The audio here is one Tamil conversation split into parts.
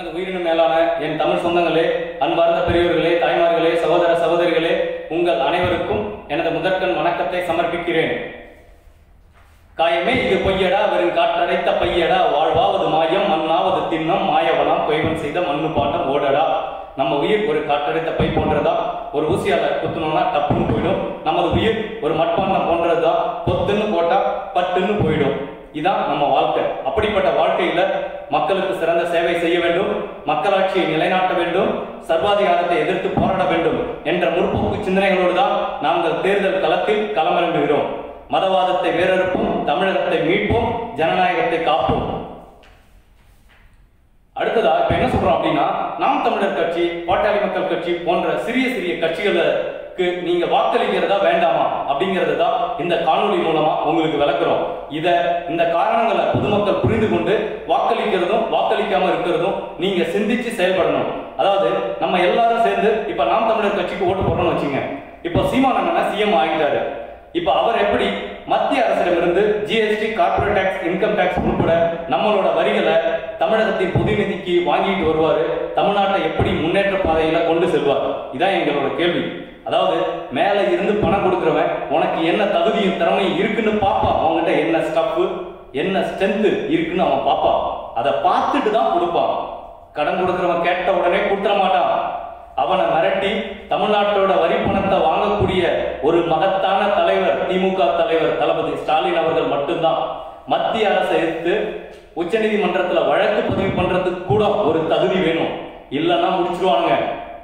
எனது உயிரினும் மேலான என் தமிழ் சொந்தங்களே அன்பார்ந்த பெரியோர்களே தாய்மார்களே சகோதர சகோதரிகளே உங்கள் அனைவருக்கும் எனது முதற்கண் வணக்கத்தை சமர்ப்பிக்கிறேன் காயமே இது பொய்யடா வெறும் காற்றடைத்த பையடா வாழ்வாவது மாயம் மண்ணாவது திண்ணம் மாயவனம் கொய்வன் செய்த மண்ணு பாண்டம் ஓடடா நம்ம உயிர் ஒரு காற்றடைத்த பை போன்றதா ஒரு ஊசியால குத்துனோம்னா டப்புன்னு போயிடும் நமது உயிர் ஒரு மட்பாண்டம் போன்றதுதான் பொத்துன்னு போட்டா பட்டுன்னு போயிடும் இதான் நம்ம வாழ்க்கை அப்படிப்பட்ட வாழ்க்கையில மக்களுக்கு சிறந்த சேவை செய்ய வேண்டும் மக்களாட்சியை நிலைநாட்ட வேண்டும் சர்வாதிகாரத்தை எதிர்த்து போராட வேண்டும் என்ற முற்போக்கு சிந்தனைகளோடு தான் நாங்கள் தேர்தல் களத்தில் களமிறங்குகிறோம் மதவாதத்தை வேறறுப்போம் தமிழகத்தை மீட்போம் ஜனநாயகத்தை காப்போம் அடுத்ததா இப்ப என்ன சொல்றோம் அப்படின்னா நாம் தமிழர் கட்சி பாட்டாளி மக்கள் கட்சி போன்ற சிறிய சிறிய கட்சிகளுக்கு நீங்க வாக்களிக்கிறதா வேண்டாமா அப்படிங்கறது தான் இந்த காணொளி மூலமா உங்களுக்கு விளக்குறோம் இத இந்த காரணங்களை பொதுமக்கள் புரிந்து கொண்டு வாக்களிக்கிறதும் வாக்களிக்காம இருக்கிறதும் நீங்க சிந்திச்சு செயல்படணும் அதாவது நம்ம எல்லாரும் சேர்ந்து இப்ப நாம் தமிழர் கட்சிக்கு ஓட்டு போடுறோம்னு வச்சுங்க இப்போ சீமானண்ணா சிஎம் ஆகிட்டாரு இப்ப அவர் எப்படி மத்திய அரசிடமிருந்து GST corporate tax income tax உட்பட நம்மளோட வரிகளை தமிழகத்தின் பொது நிதிக்கு வாங்கிட்டு வருவாரு தமிழ்நாட்டை எப்படி முன்னேற்ற பாதையில கொண்டு செல்வார் இதான் எங்களோட கேள்வி அதாவது மேல இருந்து பணம் கொடுக்குறவன் உனக்கு என்ன தகுதியும் திறமையும் இருக்குன்னு பாப்பான் அவங்ககிட்ட என்ன ஸ்டப்பு என்ன ஸ்ட்ரென்த் இருக்குன்னு அவன் பாப்பான் அதை பார்த்துட்டு தான் கொடுப்பான் கடன் கொடுக்குறவன் கேட்ட உடனே கொடுத்துட மாட்டான் அவனை மிரட்டி தமிழ்நாட்டோட வரி பணத்தை வாங்கக்கூடிய ஒரு மகத்தான தலைவர் திமுக தலைவர் தளபதி ஸ்டாலின் அவர்கள் மட்டும்தான் மத்திய அரசை எதிர்த்து உச்சநீதிமன்றத்துல வழக்கு பதிவு பண்றதுக்கு கூட ஒரு தகுதி வேணும் இல்லைன்னா முடிச்சிருவானுங்க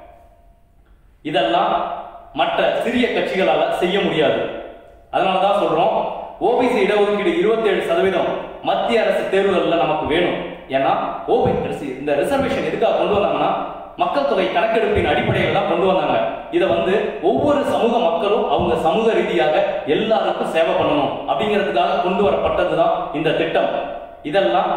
இதெல்லாம் மற்ற சிறிய கட்சிகளால செய்ய முடியாது அதனால தான் சொல்றோம் ஓபிசி இடஒதுக்கீடு 27% சதவீதம் மத்திய அரசு தேர்வுகள்ல நமக்கு வேணும் ஏன்னா ஓபிசி இந்த ரிசர்வேஷன் எதுக்காக கொண்டு வந்தாங்கன்னா மக்கள் தொகை கணக்கெடுப்பின் அடிப்படையில் தான் கொண்டு வந்தாங்க இதை வந்து ஒவ்வொரு சமூக மக்களும் அவங்க சமூக ரீதியாக எல்லாருக்கும் சேவை பண்ணணும் அப்படிங்கிறதுக்காக கொண்டு வரப்பட்டது தான் இந்த திட்டம் இதெல்லாம்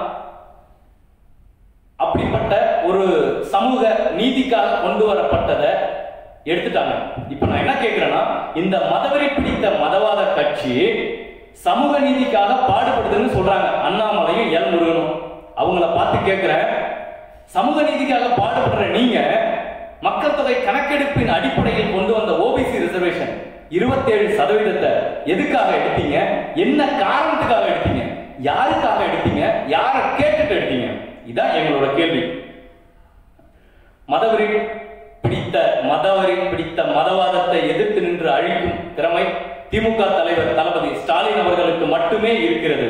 அப்படிப்பட்ட ஒரு சமூக நீதிக்காக கொண்டு வரப்பட்டதை எடுத்துட்டாங்க இப்ப நான் என்ன கேட்கிறேன்னா இந்த மதவெறி பிடித்த மதவாத கட்சி சமூக நீதிக்காக பாடுபடுதுன்னு சொல்றாங்க அண்ணாமலையும் எல் முருகனும் அவங்கள பார்த்து கேட்கிறேன் சமூக நீதிக்காக பாடுபடுற நீங்க மக்கள் தொகை கணக்கெடுப்பின் அடிப்படையில் கொண்டு வந்த ஓபிசி ரிசர்வேஷன் இருபத்தேழு சதவீதத்தை எதுக்காக எடுத்தீங்க என்ன காரணத்துக்காக எடுத்தீங்க யாருக்காக எடுத்தீங்க யாரை கேட்டுட்டு எடுத்தீங்க இதான் எங்களோட கேள்வி மதவெறி பிடித்த மதவெறி பிடித்த மதவாதத்தை எதிர்த்து நின்று அழிக்கும் திறமை திமுக தலைவர் தளபதி ஸ்டாலின் அவர்களுக்கு மட்டுமே இருக்கிறது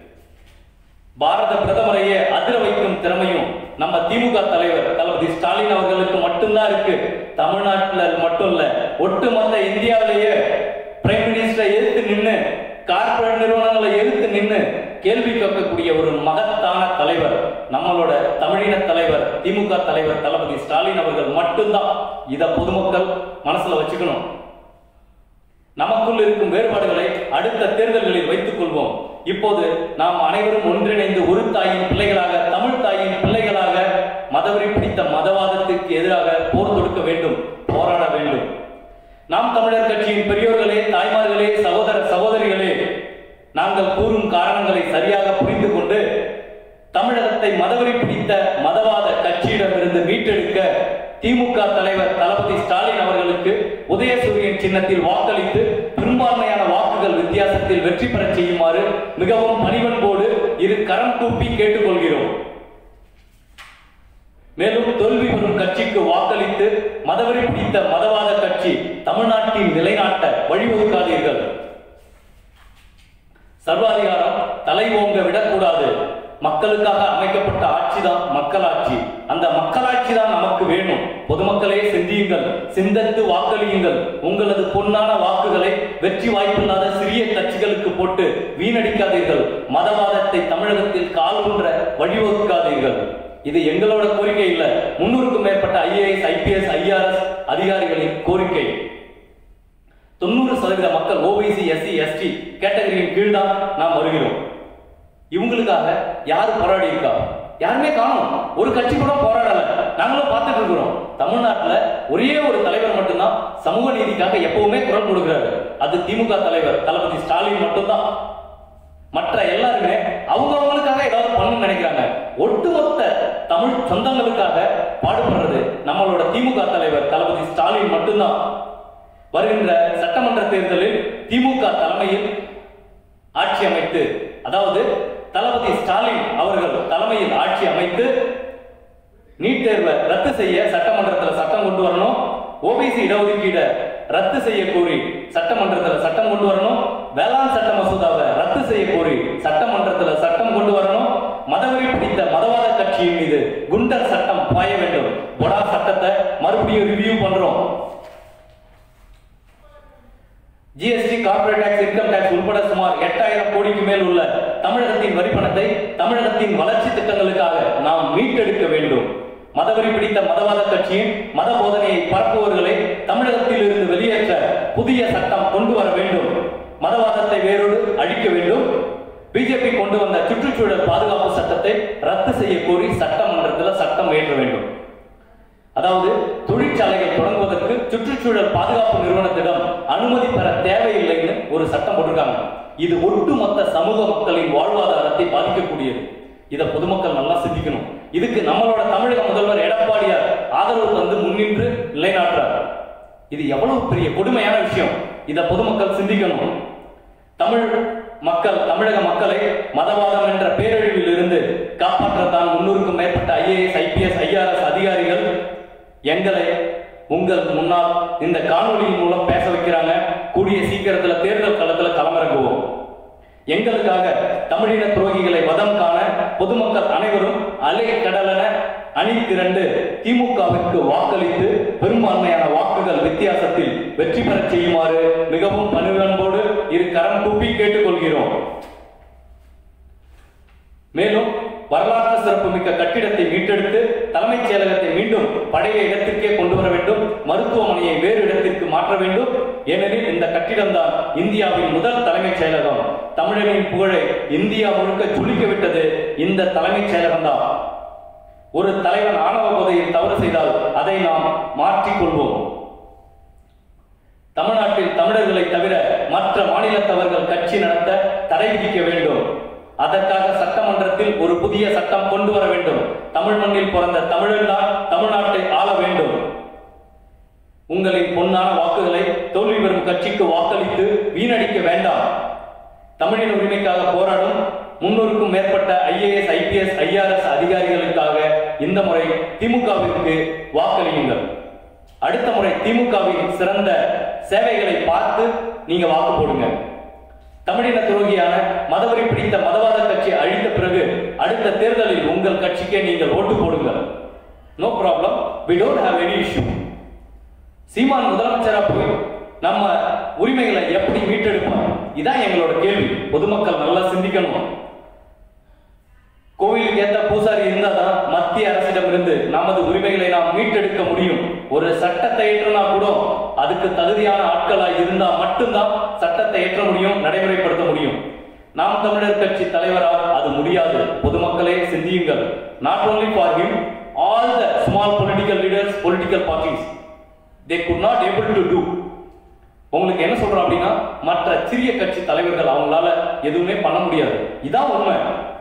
பாரத பிரதமரையே அதிர வைக்கும் திறமையும் நம்ம திமுக தலைவர் தளபதி ஸ்டாலின் அவர்களுக்கு மட்டும்தான் இருக்கு தமிழ்நாட்டுல மட்டும் இல்ல ஒட்டுமொத்த இந்தியாவிலேயே பிரைம் மினிஸ்டரை எதிர்த்து நின்னு கார்ப்பரேட் நிறுவனங்களை எதிர்த்து நின்னு கேள்வி கேட்கக்கூடிய ஒரு மகத்தான தலைவர் நம்மளோட தமிழின தலைவர் திமுக தலைவர் தளபதி ஸ்டாலின் அவர்கள் மட்டும்தான் இத பொதுமக்கள் மனசுல வச்சுக்கணும் நமக்குள் இருக்கும் வேறுபாடுகளை அடுத்த தேர்தல்களில் வைத்துக் கொள்வோம் இப்போது நாம் அனைவரும் ஒன்றிணைந்து ஒரு தாயின் பிள்ளைகளாக தமிழ் தாயின் பிள்ளைகளாக மதவெறி பிடித்த மதவாதத்திற்கு எதிராக போர் தொடுக்க வேண்டும் போராட வேண்டும் நாம் தமிழர் கட்சியின் பெரியோர்களே தாய்மார்களே சகோதர சகோதரிகளே நாங்கள் கூறும் காரணங்களை சரியாக புரிந்து கொண்டு தமிழகத்தை மதவெறி பிடித்த மதவாத கட்சியிடமிருந்து மீட்டெடுக்க திமுக தலைவர் தளபதி ஸ்டாலின் அவர்களுக்கு உதயசூரியன் சின்னத்தில் வாக்களித்து பெரும்பான்மையான வாக்குகள் வித்தியாசத்தில் வெற்றி பெறச் செய்யுமாறு மிகவும் பணிவன்போடு இரு கரம் கூப்பி கேட்டுக்கொள்கிறோம் மேலும் தோல்வி பெறும் கட்சிக்கு வாக்களித்து மதவெறி பிடித்த மதவாத கட்சி தமிழ்நாட்டில் நிலைநாட்ட வழிவகுக்காதீர்கள் சர்வாதிகாரம் தலை ஓங்க விடக்கூடாது மக்களுக்காக அமைக்கப்பட்ட ஆட்சி தான் மக்களாட்சி அந்த மக்களாட்சி தான் நமக்கு வேணும் பொதுமக்களே சிந்தியுங்கள் சிந்தத்து வாக்களியுங்கள் உங்களது பொன்னான வாக்குகளை வெற்றி வாய்ப்பில்லாத சிறிய கட்சிகளுக்கு போட்டு வீணடிக்காதீர்கள் மதவாதத்தை தமிழகத்தில் கால் ஊன்ற வழிவகுக்காதீர்கள் இது எங்களோட கோரிக்கை இல்ல முன்னூறுக்கும் மேற்பட்ட ஐஏஎஸ் ஐபிஎஸ் ஐஆர்எஸ் அதிகாரிகளின் கோரிக்கை தொண்ணூறு சதவீத மக்கள் ஓபிசி எஸ்சி எஸ்டி கேட்டகரியின் கீழ் தான் நாம் வருகிறோம் இவங்களுக்காக யாரு போராடி இருக்கா யாருமே காணும் ஒரு கட்சி கூட போராடல நாங்களும் பார்த்துட்டு இருக்கிறோம் தமிழ்நாட்டுல ஒரே ஒரு தலைவர் மட்டும்தான் சமூக நீதிக்காக எப்பவுமே குரல் கொடுக்கிறாரு அது திமுக தலைவர் தளபதி ஸ்டாலின் மட்டும்தான் மற்ற எல்லாருமே அவங்க அவங்களுக்காக ஏதாவது பண்ணணும்னு நினைக்கிறாங்க ஒட்டுமொத்த தமிழ் சொந்தங்களுக்காக பாடுபடுறது நம்மளோட திமுக தலைவர் தளபதி ஸ்டாலின் மட்டும்தான் வருகின்ற சட்டமன்ற தேர்தலில் திமுக தலைமையில் ஆட்சி அமைத்து அதாவது தளபதி ஸ்டாலின் அவர்கள் தலைமையில் ஆட்சி அமைத்து நீட் தேர்வை ரத்து செய்ய சட்டமன்றத்தில் சட்டம் கொண்டு வரணும் ஓபிசி இடஒதுக்கீட ரத்து செய்ய கோரி சட்டமன்றத்தில் சட்டம் கொண்டு வரணும் வேளாண் சட்ட மசோதாவை ரத்து செய்ய கோரி சட்டமன்றத்தில் சட்டம் கொண்டு வரணும் மதவெறி பிடித்த மதவாத கட்சியின் மீது குண்டர் சட்டம் பாய வேண்டும் பொடா சட்டத்தை மறுபடியும் ரிவ்யூ பண்றோம் GST corporate tax income tax உட்பட சுமார் எட்டாயிரம் கோடிக்கு மேல் உள்ள தமிழகத்தின் வரிப்பணத்தை தமிழகத்தின் வளர்ச்சி திட்டங்களுக்காக நாம் மீட்டெடுக்க வேண்டும் மதவெறி பிடித்த மதவாத கட்சியின் மத போதனையை பரப்புவர்களை தமிழகத்தில் இருந்து வெளியேற்ற புதிய சட்டம் கொண்டு வர வேண்டும் மதவாதத்தை வேரோடு அழிக்க வேண்டும் பிஜேபி கொண்டு வந்த சுற்றுச்சூழல் பாதுகாப்பு சட்டத்தை ரத்து செய்ய கோரி சட்டமன்றத்தில் சட்டம் இயற்ற வேண்டும் அதாவது தொழிற்சாலைகள் தொடங்குவதற்கு சுற்றுச்சூழல் பாதுகாப்பு நிறுவனத்திடம் அனுமதி பெற தேவையில்லைன்னு ஒரு சட்டம் போட்டிருக்காங்க இது ஒட்டுமொத்த சமூக மக்களின் வாழ்வாதாரத்தை பாதிக்கக்கூடியது இதை பொதுமக்கள் நல்லா சிந்திக்கணும் இதுக்கு நம்மளோட தமிழக முதல்வர் எடப்பாடியார் ஆதரவு தந்து முன்னின்று நிலைநாட்டுறார் இது எவ்வளவு பெரிய கொடுமையான விஷயம் இதை பொதுமக்கள் சிந்திக்கணும் தமிழ் மக்கள் தமிழக மக்களை மதவாதம் என்ற பேரழிவில் இருந்து காப்பாற்றத்தான் முன்னூறுக்கும் மேற்பட்ட ஐஏஎஸ் ஐபிஎஸ் ஐஆர்எஸ் அதிகாரிகள் எங்களை உங்கள் முன்னால் இந்த காணொளியின் மூலம் பேச வைக்கிறாங்க கூடிய சீக்கிரத்துல தேர்தல் களத்துல களமிறங்குவோம் எங்களுக்காக தமிழின துரோகிகளை வதம் காண பொதுமக்கள் அனைவரும் அலை கடலென அணி திரண்டு திமுகவிற்கு வாக்களித்து பெரும்பான்மையான வாக்குகள் வித்தியாசத்தில் வெற்றி பெறச் செய்யுமாறு மிகவும் பணிவன்போடு இரு கரம் கூப்பி கேட்டுக்கொள்கிறோம் மேலும் வரலாற்று சிறப்புமிக்க கட்டிடத்தை மீட்டெடுத்து தலைமைச் செயலகத்தை மீண்டும் பழைய இடத்திற்கே கொண்டு வர வேண்டும் மருத்துவமனையை வேறு இடத்திற்கு மாற்ற வேண்டும் ஏனெனில் இந்த கட்டிடம்தான் இந்தியாவின் முதல் தலைமைச் செயலகம் தமிழனின் புகழை இந்தியா முழுக்க ஜொலிக்க விட்டது இந்த தலைமைச் செயலகம்தான் ஒரு தலைவன் ஆணவ போதையில் தவறு செய்தால் அதை நாம் மாற்றிக் கொள்வோம் தமிழ்நாட்டில் தமிழர்களை தவிர மற்ற மாநிலத்தவர்கள் கட்சி நடத்த தடை விதிக்க வேண்டும் அதற்காக சட்டமன்றத்தில் ஒரு புதிய சட்டம் கொண்டு வர வேண்டும் தமிழ் மண்ணில் பிறந்த தமிழன் தான் தமிழ்நாட்டை ஆள வேண்டும் உங்களின் பொன்னான வாக்குகளை தோல்வி பெறும் கட்சிக்கு வாக்களித்து வீணடிக்க வேண்டாம் தமிழின் உரிமைக்காக போராடும் முன்னூறுக்கும் மேற்பட்ட ஐஏஎஸ் ஐபிஎஸ் ஐஆர்எஸ் அதிகாரிகளுக்காக இந்த முறை திமுகவிற்கு வாக்களியுங்கள் அடுத்த முறை திமுகவின் சிறந்த சேவைகளை பார்த்து நீங்க வாக்கு போடுங்க தமிழின துரோகியான மதவரி பிடித்த மதவாத கட்சி அழித்த பிறகு அடுத்த தேர்தலில் உங்கள் கட்சிக்கே நீங்கள் ஓட்டு போடுங்கள் no problem we don't have any issue Seeman முதலமைச்சரா போய் நம்ம உரிமைகளை எப்படி மீட்டெடுப்பார் இதான் எங்களோட கேள்வி பொதுமக்கள் நல்லா சிந்திக்கணும் கோவிலுக்கு ஏத்த பூசாரி இருந்தாதான் மத்திய அரசிடமிருந்து நமது உரிமைகளை நாம் மீட்டெடுக்க முடியும் ஒரு சட்டத்தை ஏற்றனா கூட அதுக்கு தகுதியான ஆட்களா இருந்தா மட்டும்தான் சட்டத்தை ஏற்ற முடியும் நடைமுறைப்படுத்த முடியும் நாம் தமிழர் கட்சி தலைவரால் அது முடியாது பொதுமக்களே சிந்தியுங்கள் not only for him all the small political leaders political parties they could not able to do உங்களுக்கு என்ன சொல்றோம் அப்படின்னா மற்ற சிறிய கட்சி தலைவர்கள் அவங்களால எதுவுமே பண்ண முடியாது இதான் உண்மை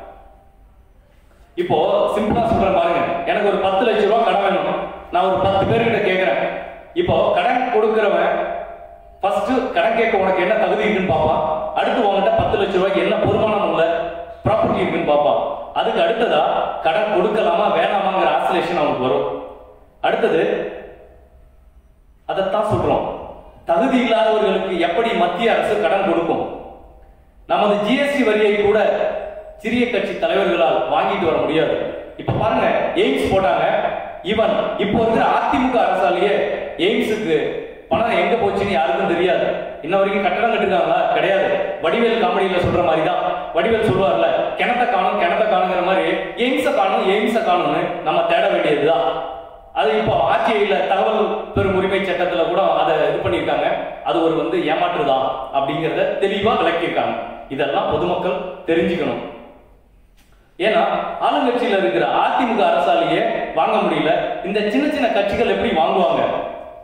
இப்போ சிம்பிளா சொல்றேன் பாருங்க எனக்கு ஒரு பத்து லட்சம் ரூபாய் கடன் வேணும் நான் ஒரு பத்து பேர்கிட்ட கேட்கிறேன் இப்போ கடன் கொடுக்கிறவன் ஃபர்ஸ்ட் கடன் கேட்க உனக்கு என்ன தகுதி இருக்குன்னு பார்ப்பான் அடுத்து உங்ககிட்ட பத்து லட்சம் ரூபாய்க்கு என்ன பொறுமானம் உள்ள ப்ராப்பர்ட்டி இருக்குன்னு பார்ப்பான் அதுக்கு அடுத்ததா கடன் கொடுக்கலாமா வேணாமாங்கிற ஆசிலேஷன் அவனுக்கு வரும் அடுத்தது அதைத்தான் சொல்றோம் தகுதி இல்லாதவர்களுக்கு எப்படி மத்திய அரசு கடன் கொடுக்கும் நமது ஜிஎஸ்டி வரியை கூட சிறிய கட்சி தலைவர்களால் வாங்கிட்டு வர முடியாது இப்ப பாருங்க எய்ம்ஸ் போட்டாங்க ஈவன் இப்போ இருக்கிற அதிமுக அரசாலேயே எய்ம்ஸுக்கு பணம் எங்க போச்சுன்னு யாருக்கும் தெரியாது இன்ன வரைக்கும் கட்டணம் கட்டிருக்காங்களா கிடையாது வடிவேல் காமெடியில சொல்ற மாதிரி தான் வடிவேல் சொல்லுவார்ல கிணத்த காணும் கிணத்த காணுங்கிற மாதிரி எய்ம்ஸ காணும் எய்ம்ஸ காணும்னு நம்ம தேட வேண்டியதுதான் அது இப்போ ஆட்சியில தகவல் பெரும் உரிமை சட்டத்துல கூட அதை இது பண்ணியிருக்காங்க அது ஒரு வந்து ஏமாற்றுதான் அப்படிங்கிறத தெளிவா விளக்கியிருக்காங்க இதெல்லாம் பொதுமக்கள் தெரிஞ்சுக்கணும் ஏன்னா ஆளுங்கட்சியில இருக்கிற அதிமுக அரசாலேயே வாங்க முடியல இந்த சின்ன சின்ன கட்சிகள் எப்படி வாங்குவாங்க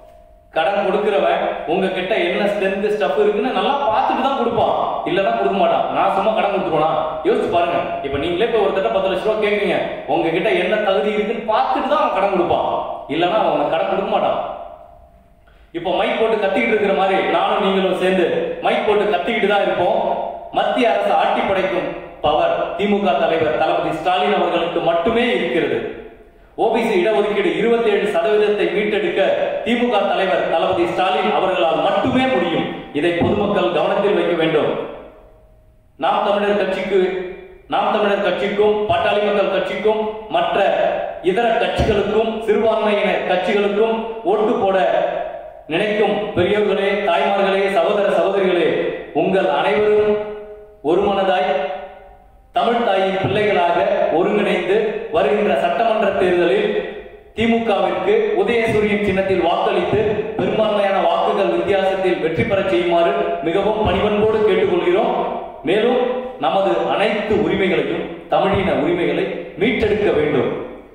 கடன் கொடுக்கிறவன் உங்ககிட்ட என்ன ஸ்ட்ரென்த் ஸ்டஃப் இருக்குன்னு நல்லா பார்த்துட்டு தான் கொடுப்பான் இல்லைன்னா கொடுக்க மாட்டான் நான் சும்மா கடன் கொடுத்துருவானா யோசிச்சு பாருங்க இப்ப நீங்களே இப்ப ஒருத்தட்ட பத்து லட்ச ரூபா கேக்குறீங்க உங்ககிட்ட என்ன தகுதி இருக்குன்னு பார்த்துட்டு தான் அவன் கடன் கொடுப்பான் இல்லைன்னா அவன் உனக்கு கடன் கொடுக்க மாட்டான் இப்போ மைக் போட்டு கத்திக்கிட்டு இருக்கிற மாதிரி நானும் நீங்களும் சேர்ந்து மைக் போட்டு கத்திக்கிட்டு தான் இருப்போம் மத்திய அரசு ஆட்டி படைக்கும் பவர் திமுக தலைவர் தளபதி ஸ்டாலின் அவர்களுக்கு மட்டுமே இருக்கிறது ஓபிசி இடஒதுக்கீடு 27% சதவீதத்தை மீட்டெடுக்க திமுக தலைவர் தளபதி ஸ்டாலின் அவர்களால் மட்டுமே முடியும் இதை பொதுமக்கள் கவனத்தில் வைக்க வேண்டும் நாம் தமிழர் கட்சிக்கு நாம் தமிழர் கட்சிக்கும் பாட்டாளி மக்கள் கட்சிக்கும் மற்ற இதர கட்சிகளுக்கும் சிறுபான்மையினர் கட்சிகளுக்கும் ஓட்டு போட நினைக்கும் பெரியவர்களே தாய்மார்களே சகோதர சகோதரிகளே உங்கள் அனைவரும் ஒருமனதாய் தமிழ் தாயின் பிள்ளைகளாக ஒருங்கிணைந்து வருகின்ற சட்டமன்ற தேர்தலில் திமுகவிற்கு உதயசூரியன் சின்னத்தில் வாக்களித்து பெரும்பான்மையான வாக்குகள் வித்தியாசத்தில் வெற்றி பெறச் செய்யுமாறு மிகவும் பணிவன்போடு கேட்டுக்கொள்கிறோம் மேலும் நமது அனைத்து உரிமைகளையும் தமிழின உரிமைகளை மீட்டெடுக்க வேண்டும்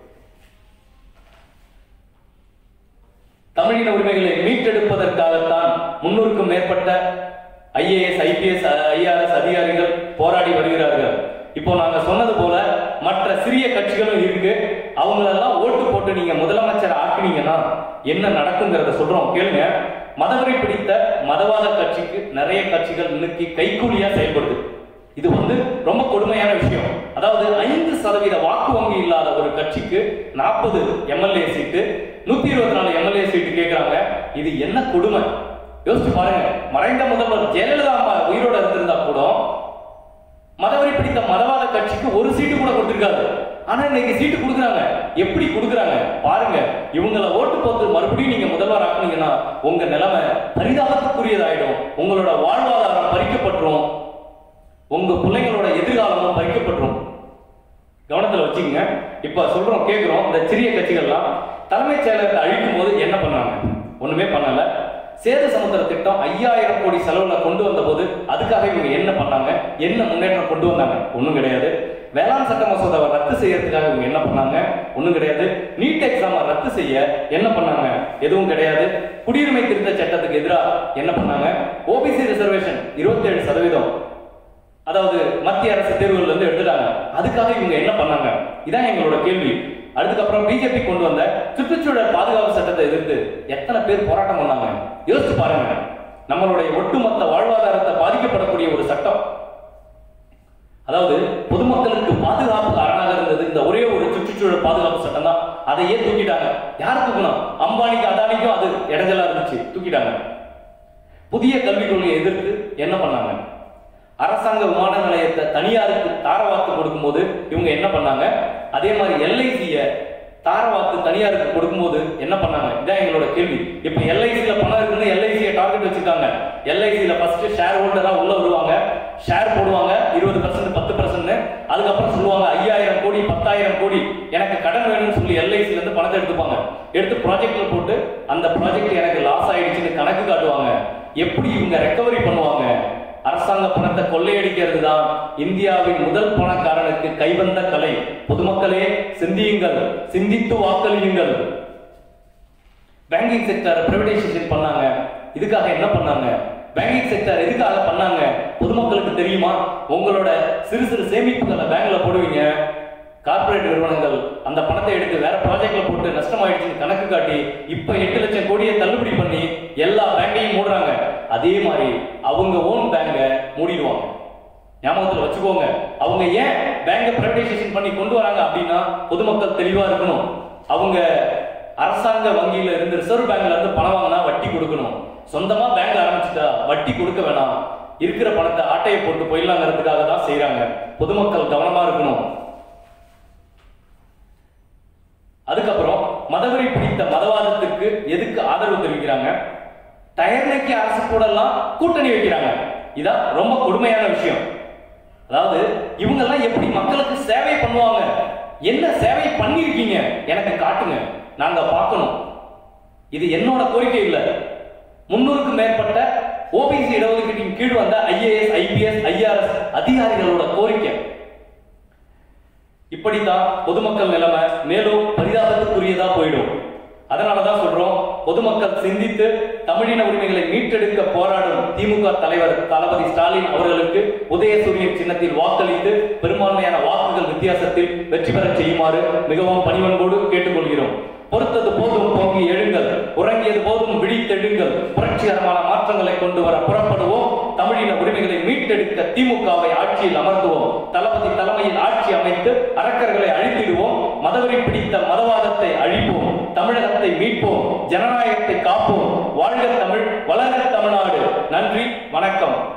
தமிழின உரிமைகளை மீட்டெடுப்பதற்காகத்தான் முன்னூறுக்கும் மேற்பட்ட ஐஏஎஸ் ஐபிஎஸ் ஐஆர்எஸ் அதிகாரிகள் போராடி வருகிறார்கள் இப்போ நாங்க சொன்னது போல மற்ற சிறிய கட்சிகளும் இருக்கு அவங்களெல்லாம் ஓட்டு போட்டு நீங்க முதலமைச்சர் ஆக்குனீங்கன்னா என்ன நடக்குங்கிறத சொல்றோம் கேளுங்க மதவெறி பிடித்த மதவாத கட்சிக்கு நிறைய கட்சிகள் இன்னைக்கு கைக்கூலியா செயல்படுது இது வந்து ரொம்ப கொடுமையான விஷயம் அதாவது ஐந்து சதவீத வாக்கு வங்கி இல்லாத ஒரு கட்சிக்கு நாற்பது எம்எல்ஏ சீட்டு நூத்தி இருபத்தி நாலு எம்எல்ஏ சீட்டு கேட்கிறாங்க இது என்ன கொடுமை யோசிச்சு பாருங்க மறைந்த முதல்வர் ஜெயலலிதா அம்மா உயிரோட இருந்திருந்தா கூட மதவெறி பிடித்த மதவாத கட்சிக்கு ஒரு சீட்டு கூட கொடுத்திருக்காது ஆனா இன்னைக்கு சீட்டு கொடுக்குறாங்க எப்படி கொடுக்குறாங்க பாருங்க இவங்கள ஓட்டு போட்டு மறுபடியும் நீங்க முதல்வர் ஆக்குனீங்கன்னா உங்க நிலைமை பரிதாபத்துக்குரியதாயிடும் உங்களோட வாழ்வாதாரம் பறிக்கப்பட்டுரும் உங்க பிள்ளைங்களோட எதிர்காலமும் பறிக்கப்பட்டுரும் கவனத்துல வச்சுக்கங்க இப்ப சொல்றோம் கேக்குறோம் இந்த சிறிய கட்சிகள்லாம் தலைமைச் செயலகத்தை அழிக்கும் போது என்ன பண்ணாங்க ஒண்ணுமே பண்ணல சேது சமுத்திர திட்டம் ஐயாயிரம் கோடி செலவுல கொண்டு வந்த போது அதுக்காக இவங்க என்ன பண்ணாங்க என்ன முன்னேற்றம் கொண்டு வந்தாங்க ஒண்ணும் கிடையாது வேளாண் சட்ட மசோதாவை ரத்து செய்யறதுக்காக இவங்க என்ன பண்ணாங்க ஒண்ணும் கிடையாது நீட் எக்ஸாமை ரத்து செய்ய என்ன பண்ணாங்க எதுவும் கிடையாது குடியுரிமை திருத்த சட்டத்துக்கு எதிராக என்ன பண்ணாங்க ஓபிசி ரிசர்வேஷன் 27% சதவீதம் அதாவது மத்திய அரசு தேர்வுகள்ல இருந்து எடுத்துட்டாங்க அதுக்காக இவங்க என்ன பண்ணாங்க இதான் எங்களோட கேள்வி அதுக்கப்புறம் பிஜேபி கொண்டு வந்த சுற்றுச்சூழல் பாதுகாப்பு சட்டத்தை எதிர்த்து எத்தனை பேர் போராட்டம் பண்ணாங்க யோசிச்சு பாருங்க நம்மளுடைய ஒட்டுமொத்த வாழ்வாதாரத்தை பாதிக்கப்படக்கூடிய ஒரு சட்டம் அதாவது பொதுமக்களுக்கு பாதுகாப்பு அரணாக இருந்தது இந்த ஒரே ஒரு சுற்றுச்சூழல் பாதுகாப்பு சட்டம் தான் அதையே தூக்கிட்டாங்க யார் தூக்கணும் அம்பானிக்கு அதானிக்கும் அது இடைஞ்சலா இருந்துச்சு தூக்கிட்டாங்க புதிய கல்விக் கொள்கையை எதிர்த்து என்ன பண்ணாங்க அரசாங்க விமான நிலையத்தை தனியாருக்கு தாரவாத்து கொடுக்கும்போது இவங்க என்ன பண்ணாங்க அதே மாதிரி எல்ஐசிய தாரவாத்து தனியாருக்கு கொடுக்கும்போது என்ன பண்ணாங்க இதான் எங்களோட கேள்வி இப்ப எல்ஐசில பணம் இருக்குன்னு எல்ஐசிய டார்கெட் வச்சிருக்காங்க எல்ஐசில ஃபர்ஸ்ட் ஷேர் ஹோல்டரா உள்ள வருவாங்க ஷேர் போடுவாங்க இருபது பர்சன்ட் பத்து பர்சன்ட் அதுக்கப்புறம் சொல்லுவாங்க ஐயாயிரம் கோடி பத்தாயிரம் கோடி எனக்கு கடன் வேணும்னு சொல்லி எல்ஐசில இருந்து பணத்தை எடுத்துப்பாங்க எடுத்து ப்ராஜெக்ட்ல போட்டு அந்த ப்ராஜெக்ட் எனக்கு லாஸ் ஆயிடுச்சுன்னு கணக்கு காட்டுவாங்க எப்படி இவங்க ரெக்கவரி பண்ணுவாங்க அரசாங்க பணத்தை கொள்ளையடிக்கிறது தான் இந்தியாவின் முதல் பணக்காரனுக்கு கைவந்த கலை பொதுமக்களே சிந்தியுங்கள் சிந்தித்து வாக்களியுங்கள் பேங்கிங் செக்டர் பிரைவேடைசேஷன் பண்ணாங்க இதுக்காக என்ன பண்ணாங்க பேங்கிங் செக்டர் எதுக்காக பண்ணாங்க பொதுமக்களுக்கு தெரியுமா உங்களோட சிறு சிறு சேமிப்புகளை பேங்க்ல போடுவீங்க கார்ப்பரேட் நிறுவனங்கள் அந்த பணத்தை எடுத்து வேற ப்ராஜெக்ட்ல போட்டு நஷ்டமாயிடுச்சுன்னு கணக்கு காட்டி இப்ப எட்டு லட்சம் கோடியை தள்ளுபடி பண்ணி எல்லா பேங்கையும் மூடுறாங்க அதே மாதிரி அவங்க ஓன் பேங்க மூடிடுவாங்க ஞாபகத்துல வச்சுக்கோங்க அவங்க ஏன் பேங்கை பிரைவேடைசேஷன் பண்ணி கொண்டு வராங்க அப்படின்னா பொதுமக்கள் தெளிவா இருக்கணும் அவங்க அரசாங்க வங்கியில இருந்து ரிசர்வ் பேங்க்ல இருந்து பணம் வாங்கினா வட்டி கொடுக்கணும் சொந்தமா பேங்க் ஆரம்பிச்சுட்டா வட்டி கொடுக்க வேணாம் இருக்கிற பணத்தை ஆட்டையை போட்டு போயிடலாங்கிறதுக்காக தான் செய்றாங்க பொதுமக்கள் கவனமா இருக்கணும் அதுக்கப்புறம் மதவெறி பிடித்த மதவாதத்துக்கு எதுக்கு ஆதரவு தெரிவிக்கிறாங்க டயர்னைக்கு அரசு கூடலாம் கூட்டணி வைக்கிறாங்க இதான் ரொம்ப கொடுமையான விஷயம் அதாவது இவங்க எல்லாம் எப்படி மக்களுக்கு சேவை பண்ணுவாங்க என்ன சேவை பண்ணிருக்கீங்க எனக்கு காட்டுங்க நாங்க பார்க்கணும் இது என்னோட கோரிக்கை இல்ல முன்னூறுக்கு மேற்பட்ட ஓபிசி இடஒதுக்கீட்டின் கீழ் வந்த ஐஏஎஸ் ஐபிஎஸ் ஐஆர்எஸ் அதிகாரிகளோட கோரிக்கை இப்படித்தான் பொதுமக்கள் நிலைமை மேலும் பரிதாபத்துக்குரியதா போயிடும் அதனாலதான் சொல்றோம் பொதுமக்கள் சிந்தித்து தமிழின உரிமைகளை மீட்டெடுக்க போராடும் திமுக தலைவர் தளபதி ஸ்டாலின் அவர்களுக்கு உதயசூரியன் சின்னத்தில் வாக்களித்து பெரும்பான்மையான வாக்குகள் வித்தியாசத்தில் வெற்றி பெறச் செய்யுமாறு மிகவும் பணிவன்போடு கேட்டுக்கொள்கிறோம் பொறுத்தது போதும் பொங்கி எழுங்கள் உறங்கியது போதும் விழித்தெழுங்கள் புரட்சிகரமான மாற்றங்களை கொண்டு வர புறப்படுவோம் தமிழின உரிமைகளை மீட்டெடுக்க திமுகவை ஆட்சியில் அமர்த்துவோம் தளபதி தலைமையில் ஆட்சி அமைத்து அரக்கர்களை அழித்திடுவோம் மதவெறி பிடித்த மதவாதத்தை அழிப்போம் தமிழகத்தை மீட்போம் ஜனநாயகத்தை காப்போம் வாழ்க தமிழ் வளர்க தமிழ்நாடு நன்றி வணக்கம்